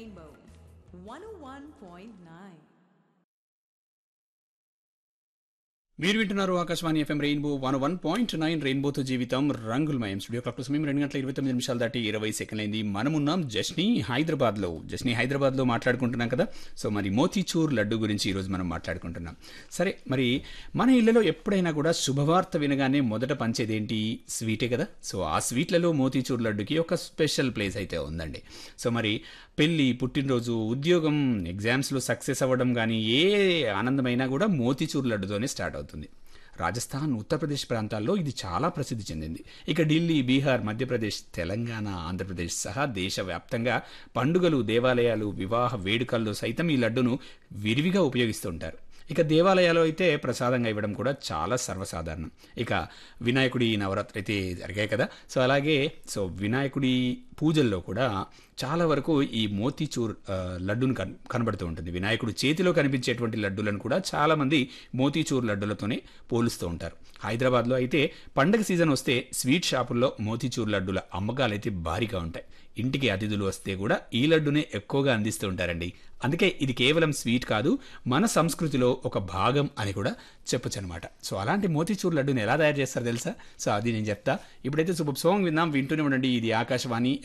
Rainbow 101.9. మీరు వింటున్నారు Akashvani FM rainbow one one point nine రెయిన్బోతో జీవితం రంగులమయం స్టూడియో క్లాక్ సమయం రెండు గంటల ఇరవై తొమ్మిది నిమిషాలు దాటి ఇరవై సెకండ్ అయింది మనమున్నాం జస్ని హైదరాబాద్లో జస్ని హైదరాబాద్లో మాట్లాడుకుంటున్నాం కదా సో మరి మోతీచూర్ లడ్డు గురించి ఈరోజు మనం మాట్లాడుకుంటున్నాం సరే మరి మన ఇళ్లలో ఎప్పుడైనా కూడా శుభవార్త వినగానే మొదట పంచేది ఏంటి స్వీటే కదా సో ఆ స్వీట్లలో మోతీచూర్ లడ్డుకి ఒక స్పెషల్ ప్లేస్ అయితే ఉందండి సో మరి పెళ్ళి పుట్టినరోజు ఉద్యోగం ఎగ్జామ్స్లో సక్సెస్ అవ్వడం కానీ ఏ ఆనందమైనా కూడా మోతీచూర్ లడ్డుతోనే స్టార్ట్ అవుతుంది రాజస్థాన్ ఉత్తరప్రదేశ్ ప్రాంతాల్లో ఇది చాలా ప్రసిద్ధి చెందింది ఇక ఢిల్లీ బీహార్ మధ్యప్రదేశ్ తెలంగాణ ఆంధ్రప్రదేశ్ సహా దేశవ్యాప్తంగా పండుగలు దేవాలయాలు వివాహ వేడుకల్లో సైతం ఈ లడ్డును విరివిగా ఉపయోగిస్తుంటారు ఇక దేవాలయాలు అయితే ప్రసాదంగా ఇవ్వడం కూడా చాలా సర్వసాధారణం ఇక వినాయకుడి నవరాత్రి అయితే జరిగాయి కదా సో అలాగే సో వినాయకుడి పూజల్లో కూడా చాలా వరకు ఈ మోతీచూర్ ఆ, లడ్డును కన్ కనబడుతూ ఉంటుంది వినాయకుడు చేతిలో కనిపించేటువంటి లడ్డులను కూడా చాలామంది మోతీచూర్ లడ్డులతోనే పోలుస్తూ ఉంటారు హైదరాబాద్లో అయితే పండగ సీజన్ వస్తే స్వీట్ షాపుల్లో మోతీచూర్ లడ్డుల అమ్మకాలు అయితే భారీగా ఉంటాయి ఇంటికి అతిథులు వస్తే కూడా ఈ లడ్డునే ఎక్కువగా అందిస్తూ ఉంటారండి అందుకే ఇది కేవలం స్వీట్ కాదు మన సంస్కృతిలో ఒక భాగం అని కూడా చెప్పొచ్చు అనమాట సో అలాంటి మోతీచూర్ లడ్డుని ఎలా తయారు చేస్తారో తెలుసా సో అది నేను చెప్తా ఇప్పుడైతే సూపర్ సాంగ్ విందాం వింటూనే ఉండండి ఇది ఆకాశవాణి